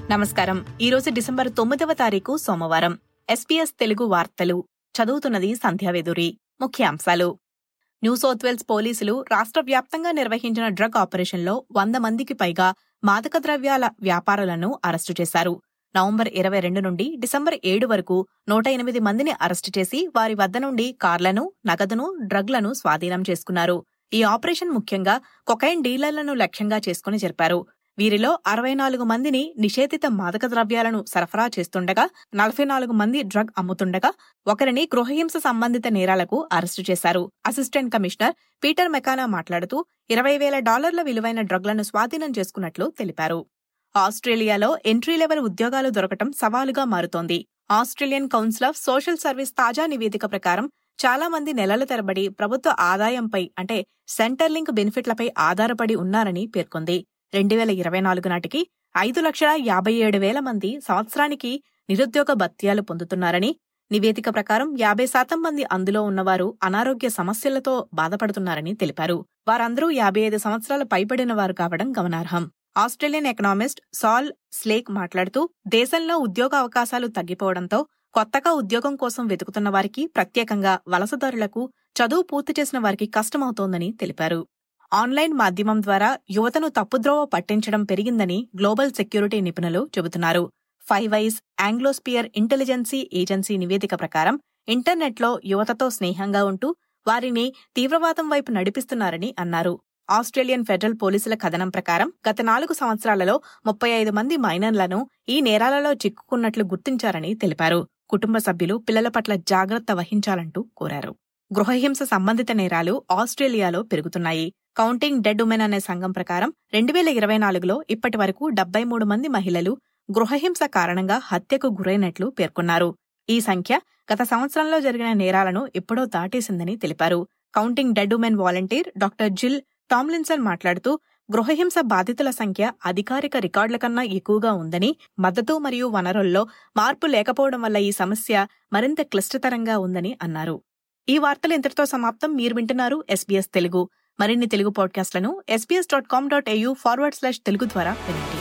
నమస్కారం ఈరోజు డిసెంబర్ తొమ్మిదవ తారీఖు సోమవారం ఎస్పీఎస్ తెలుగు వార్తలు చదువుతున్నది సంధ్యావేదురి ముఖ్యాంశాలు న్యూ సౌత్ వేల్స్ పోలీసులు రాష్ట్ర వ్యాప్తంగా నిర్వహించిన డ్రగ్ ఆపరేషన్లో వంద మందికి పైగా మాదక ద్రవ్యాల వ్యాపారులను అరెస్టు చేశారు నవంబర్ ఇరవై రెండు నుండి డిసెంబర్ ఏడు వరకు నూట ఎనిమిది మందిని అరెస్టు చేసి వారి వద్ద నుండి కార్లను నగదును డ్రగ్లను స్వాధీనం చేసుకున్నారు ఈ ఆపరేషన్ ముఖ్యంగా కొకైన్ డీలర్లను లక్ష్యంగా చేసుకుని జరిపారు వీరిలో అరవై నాలుగు మందిని నిషేధిత మాదక ద్రవ్యాలను సరఫరా చేస్తుండగా నలభై నాలుగు మంది డ్రగ్ అమ్ముతుండగా ఒకరిని గృహహింస సంబంధిత నేరాలకు అరెస్టు చేశారు అసిస్టెంట్ కమిషనర్ పీటర్ మెకానా మాట్లాడుతూ ఇరవై వేల డాలర్ల విలువైన డ్రగ్లను స్వాధీనం చేసుకున్నట్లు తెలిపారు ఆస్ట్రేలియాలో ఎంట్రీ లెవెల్ ఉద్యోగాలు దొరకటం సవాలుగా మారుతోంది Australian Council of Social Service తాజా నివేదిక ప్రకారం చాలా మంది నెలల తరబడి ప్రభుత్వ ఆదాయంపై అంటే సెంటర్ లింక్ బెనిఫిట్లపై ఆధారపడి ఉన్నారని పేర్కొంది రెండు వేల ఇరవై నాలుగు నాటికి ఐదు లక్షల యాభై ఏడు వేల మంది సంవత్సరానికి నిరుద్యోగ భత్యాలు పొందుతున్నారని నివేదిక ప్రకారం యాభై శాతం మంది అందులో ఉన్నవారు అనారోగ్య సమస్యలతో బాధపడుతున్నారని తెలిపారు వారందరూ యాభై ఐదు సంవత్సరాల పైబడిన వారు కావడం గమనార్హం ఆస్ట్రేలియన్ ఎకనామిస్ట్ సాల్ స్లేక్ మాట్లాడుతూ దేశంలో ఉద్యోగ అవకాశాలు తగ్గిపోవడంతో కొత్తగా ఉద్యోగం కోసం వెతుకుతున్న వారికి ప్రత్యేకంగా వలసదారులకు చదువు పూర్తి చేసిన వారికి కష్టమవుతోందని తెలిపారు ఆన్లైన్ మాధ్యమం ద్వారా యువతను తప్పుద్రోవ పట్టించడం పెరిగిందని గ్లోబల్ సెక్యూరిటీ నిపుణులు చెబుతున్నారు Five Eyes Anglosphere intelligence agency నివేదిక ప్రకారం ఇంటర్నెట్లో యువతతో స్నేహంగా ఉంటూ వారిని తీవ్రవాదం వైపు నడిపిస్తున్నారని అన్నారు ఆస్ట్రేలియన్ ఫెడరల్ పోలీసుల కథనం ప్రకారం గత నాలుగు సంవత్సరాలలో ముప్పై ఐదు మంది మైనర్లను ఈ నేరాలలో చిక్కుకున్నట్లు గుర్తించారని తెలిపారు కుటుంబ సభ్యులు పిల్లల పట్ల జాగ్రత్త వహించాలంటూ కోరారు గృహహింస సంబంధిత నేరాలు ఆస్ట్రేలియాలో పెరుగుతున్నాయి కౌంటింగ్ డెడ్ ఉమెన్ అనే సంఘం ప్రకారం రెండు వేల ఇరవై నాలుగులో ఇప్పటి వరకు డెబ్బై మూడు మంది మహిళలు గృహహింస కారణంగా హత్యకు గురైనట్లు పేర్కొన్నారు ఈ సంఖ్య గత సంవత్సరంలో జరిగిన నేరాలను ఎప్పుడో దాటేసిందని తెలిపారు counting dead women volunteer doctor Jill Tomlinson మాట్లాడుతూ గృహహింస బాధితుల సంఖ్య అధికారిక రికార్డుల కన్నా ఎక్కువగా ఉందని మద్దతు మరియు వనరుల్లో మార్పు లేకపోవడం వల్ల ఈ సమస్య మరింత క్లిష్టతరంగా ఉందని అన్నారు ఈ వార్తలు ఇంతటితో సమాప్తం మీరు వింటున్నారు ఎస్బీఎస్ తెలుగు మరిన్ని తెలుగు పాడ్కాస్ట్లను SBS dot com dot AU forward slash Telugu ద్వారా వినండి